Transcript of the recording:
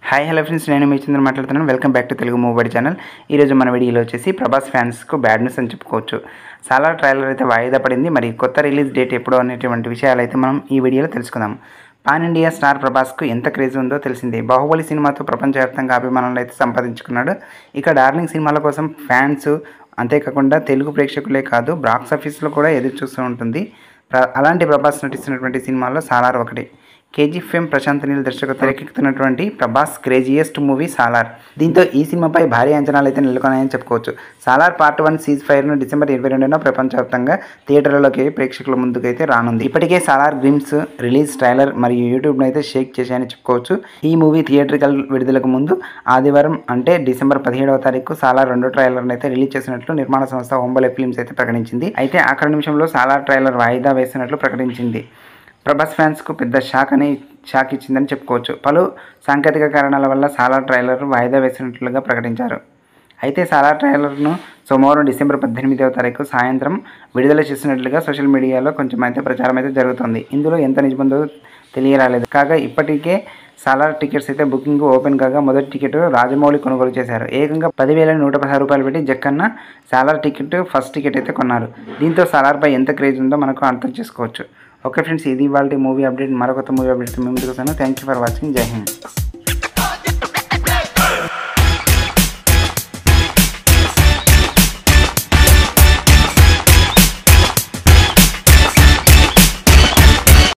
hi hello friends నేను మీ చంద్ర మాట్లాడుతున్నాను welcome back to Telugu movie channel ఈరోజు మన వీడియోలో వచ్చేసి ప్రభాస్ ఫ్యాన్స్కు బ్యాడ్ న్యూస్ అని చెప్పుకోవచ్చు చాలా ట్రైలర్ అయితే వాయిదా పడింది మరి కొత్త రిలీజ్ డేట్ ఎప్పుడో అనేటువంటి విషయాలు అయితే మనం ఈ వీడియోలో తెలుసుకుందాం పాన్ ఇండియా స్టార్ ప్రభాస్కు ఎంత క్రేజ్ ఉందో తెలిసిందే బాహుబలి సినిమాతో ప్రపంచవ్యాప్తంగా అభిమానులు అయితే సంపాదించుకున్నాడు ఇక డార్లింగ్ సినిమాల కోసం ఫ్యాన్స్ అంతేకాకుండా తెలుగు ప్రేక్షకులే కాదు బాక్స్ ఆఫీస్లో కూడా ఎదురు చూస్తూ ఉంటుంది ప్ర- అలాంటి ప్రభాస్ నటిస్తున్నటువంటి సినిమాల్లో సాలార్ ఒకటి కేజీఎఫ్ ఎం ప్రశాంత్ నీల్ దర్శకత్వం తెరకెక్కుతున్నటువంటి ప్రభాస్ క్రేజియెస్ట్ మూవీ సాలార్ దీంతో ఈ సినిమాపై భారీ అంచనాలు అయితే నెలకొన్నాయని చెప్పుకోవచ్చు సాలార్ పార్ట్ వన్ సీజ్ ఫైర్ను డిసెంబర్ ఇరవై రెండున ప్రపంచవ్యాప్తంగా థియేటర్లలోకి ప్రేక్షకుల ముందుకైతే రానుంది ఇప్పటికే సాలార్ గ్లిమ్స్ రిలీజ్ ట్రైలర్ మరియు యూట్యూబ్ను అయితే షేక్ చేశాయని చెప్పుకోవచ్చు ఈ మూవీ థియేట్రికల్ విడుదలకు ముందు ఆదివారం అంటే డిసెంబర్ పదిహేడవ తారీఖు సాలార్ రెండో ట్రైలర్ను అయితే రిలీజ్ చేసినట్లు నిర్మాణ సంస్థ హోంబలే ఫిల్మ్స్ అయితే ప్రకటించింది అయితే ఆఖరి నిమిషంలో సాలార్ ట్రైలర్ వాయిదా వేసినట్లు ప్రకటించింది ప్రభాస్ ఫ్యాన్స్కు పెద్ద షాక్ అని షాక్ ఇచ్చిందని చెప్పుకోవచ్చు పలు సాంకేతిక కారణాల వల్ల సాలార్ ట్రైలర్ వాయిదా వేసినట్లుగా ప్రకటించారు అయితే సాలార్ ట్రైలర్ను సోమవారం డిసెంబర్ పద్దెనిమిదవ తారీఖు సాయంత్రం విడుదల చేసినట్లుగా సోషల్ మీడియాలో కొంచెం అయితే ప్రచారం అయితే జరుగుతుంది ఇందులో ఎంత నిజముందో తెలియరాలేదు కాగా ఇప్పటికే సాలార్ టికెట్స్ అయితే బుకింగ్ ఓపెన్ కాగా మొదటి టికెట్ రాజమౌళి కొనుగోలు చేశారు ఏకంగా పదివేల నూట పదహారు రూపాయలు పెట్టి Jakkanna Salaar ticket first ticket అయితే కొన్నారు దీంతో సాలార్పై ఎంత క్రేజ్ ఉందో మనకు అర్థం చేసుకోవచ్చు ఓకే ఫ్రెండ్స్ ఇది వాళ్ళ మూవీ అప్డేట్ మరొక మూవీ అప్డేట్ మేము ముందుకు వస్తాను థ్యాంక్ యూ ఫర్ వాచింగ్ జై హింద్